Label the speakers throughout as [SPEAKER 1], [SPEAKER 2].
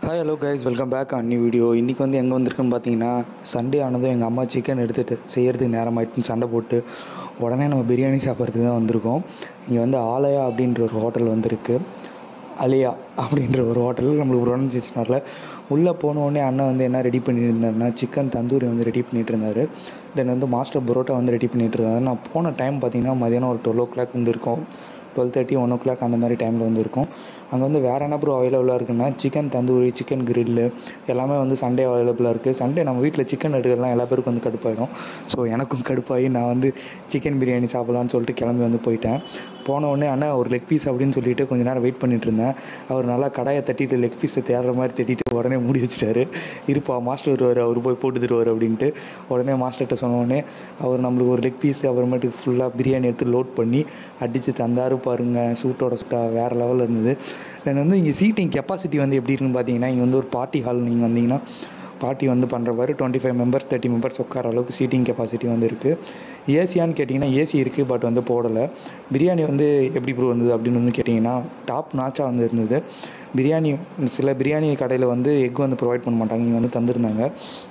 [SPEAKER 1] hi hello guys welcome back on new video இன்றைக்கி வந்து எங்கே வந்திருக்குன்னு பார்த்தீங்கன்னா சண்டே ஆனதும் எங்கள் அம்மா சிக்கன் எடுத்துகிட்டு செய்கிறதுக்கு நேரம் ஆயிடுச்சுன்னு சண்டை போட்டு உடனே நம்ம பிரியாணி சாப்பிட்றதுக்கு தான் வந்திருக்கோம் இங்கே வந்து ஆலயா அப்படின்ற ஒரு ஹோட்டல் வந்திருக்கு அலியா அப்படின்ற ஒரு ஹோட்டல் நம்மளுக்கு ப்ரொனன்சியேஷன் வரல உள்ளே போன உடனே அண்ணன் வந்து என்ன ரெடி பண்ணிட்டு இருந்தாருன்னா சிக்கன் தந்தூரி வந்து ரெடி பண்ணிட்டு இருந்தார் தென் வந்து மாஸ்டர் பரோட்டா வந்து ரெடி பண்ணிட்டு இருந்தாரு நான் போன டைம் பார்த்தீங்கன்னா மதியானம் ஒரு டுவெல் ஓ கிளாக் வந்து இருக்கும் twelve thirty one o'clock அந்த மாதிரி டைமில் வந்து இருக்கும் அங்கே வந்து வேறு என்ன ப்ரோ அவைலபிளாக இருக்குன்னா சிக்கன் தந்தூரி சிக்கன் கிரில்லு எல்லாமே வந்து சண்டே அவைலபிளாக இருக்குது சண்டே நம்ம வீட்டில் சிக்கன் எடுக்கிறதுலாம் எல்லா பேருக்கும் வந்து கடுப்பாயிடும் ஸோ எனக்கும் கடுப்பாகி நான் வந்து சிக்கன் பிரியாணி சாப்பிட்லான்னு சொல்லிட்டு கிளம்பி வந்து போயிட்டேன் போன உடனே அண்ணா ஒரு லெக் பீஸ் அப்படின்னு சொல்லிட்டு கொஞ்ச நேரம் வெயிட் பண்ணிட்டு இருந்தேன் அவர் நல்லா கடாயை தட்டிட்டு லெக் பீஸை தேடுற மாதிரி தட்டிட்டு உடனே மூடி வச்சிட்டாரு இருப்பா மாஸ்டர் வருவார் அவர் போய் போட்டு தருவார் அப்படின்ட்டு உடனே மாஸ்டர்கிட்ட சொன்ன உடனே அவர் நம்மளுக்கு ஒரு லெக் பீஸ் அப்புறமேட்டுக்கு ஃபுல்லாக பிரியாணி எடுத்து லோட் பண்ணி அடித்து தந்தாரு பாருங்க சூட்டோட சூட்டா வேறு லெவலில் இருந்தது தென் வந்து இங்கே சீட்டிங் கெப்பாசிட்டி வந்து எப்படி இருக்குன்னு பார்த்தீங்கன்னா இங்கே வந்து ஒரு பார்ட்டி ஹால் நீங்கள் வந்தீங்கன்னா பார்ட்டி வந்து பண்ணுற மாதிரி twenty five members thirty members உட்கார அளவுக்கு சீட்டிங் கெப்பாசிட்டி வந்து இருக்குது ஏசியான்னு கேட்டிங்கன்னா ஏசி இருக்குது பட் வந்து போடலை பிரியாணி வந்து எப்படி ப்ரூவ் இருந்தது அப்படின்னு வந்து கேட்டிங்கன்னா டாப் நாச்சாக வந்து இருந்தது பிரியாணி சில பிரியாணி கடையில் வந்து எக் வந்து ப்ரொவைட் பண்ண மாட்டாங்க இங்கே வந்து தந்திருந்தாங்க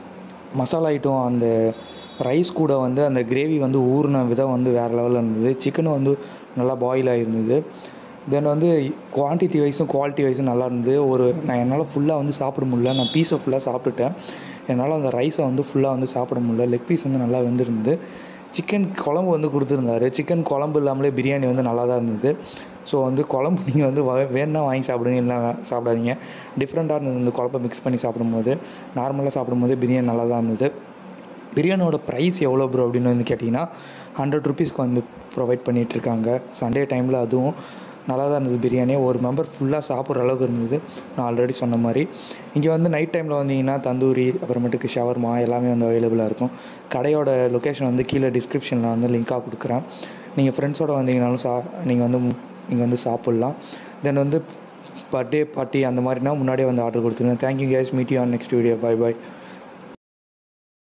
[SPEAKER 1] மசாலா ஐட்டம் அந்த ரைஸ் கூட வந்து அந்த கிரேவி வந்து ஊறின விதம் வந்து வேறு லெவலில் இருந்தது சிக்கனும் வந்து நல்லா பாயில் ஆகிருந்தது தென் வந்து குவான்டிட்டி வைஸும் குவாலிட்டி வைஸும் நல்லா இருந்தது ஒரு நான் என்னால் ஃபுல்லாக வந்து சாப்பிட முடியல நான் பீஸை ஃபுல்லாக சாப்பிட்டுட்டேன் என்னால் அந்த ரைஸை வந்து ஃபுல்லாக வந்து சாப்பிட முடியல லெக் பீஸ் வந்து நல்லா வெந்திருந்தது சிக்கன் குழம்பு வந்து கொடுத்துருந்தாரு சிக்கன் குழம்பு இல்லாமலே பிரியாணி வந்து நல்லா தான் இருந்தது ஸோ வந்து குழம்பு நீங்கள் வந்து வ- வேணும்னா வாங்கி சாப்பிடுங்க இல்லை சாப்பிடாதீங்க டிஃப்ரெண்ட்டாக இருந்தது இந்த குழம்பை மிக்ஸ் பண்ணி சாப்பிடும்போது நார்மலாக சாப்பிடும்போது பிரியாணி நல்லா தான் இருந்தது பிரியாணியோட ப்ரைஸ் எவ்வளோ ப்ரோ அப்படின்னு வந்து கேட்டிங்கன்னா ஹண்ட்ரட் ருபீஸ்க்கு வந்து ப்ரொவைட் பண்ணிகிட்ருக்காங்க சண்டே டைமில் அதுவும் நல்லா தான் இருந்தது பிரியாணி ஒரு மெம்பர் ஃபுல்லாக சாப்பிட்ற அளவுக்கு இருந்தது நான் ஆல்ரெடி சொன்ன மாதிரி இங்கே வந்து நைட் டைமில் வந்தீங்கன்னா தந்தூரி அப்புறமேட்டுக்கு ஷவர்மா எல்லாமே வந்து அவைலபிளாக இருக்கும் கடையோட லொக்கேஷன் வந்து கீழே டிஸ்கிரிப்ஷனில் வந்து லிங்காக கொடுக்குறேன் நீங்கள் ஃப்ரெண்ட்ஸோட வந்தீங்கனாலும் சா நீங்கள் வந்து நீங்கள் வந்து சாப்பிட்லாம் தென் வந்து பர்த்டே பார்ட்டி அந்த மாதிரினா முன்னாடியே வந்து ஆர்டர் கொடுத்துருங்க thank you guys meet you on next video bye by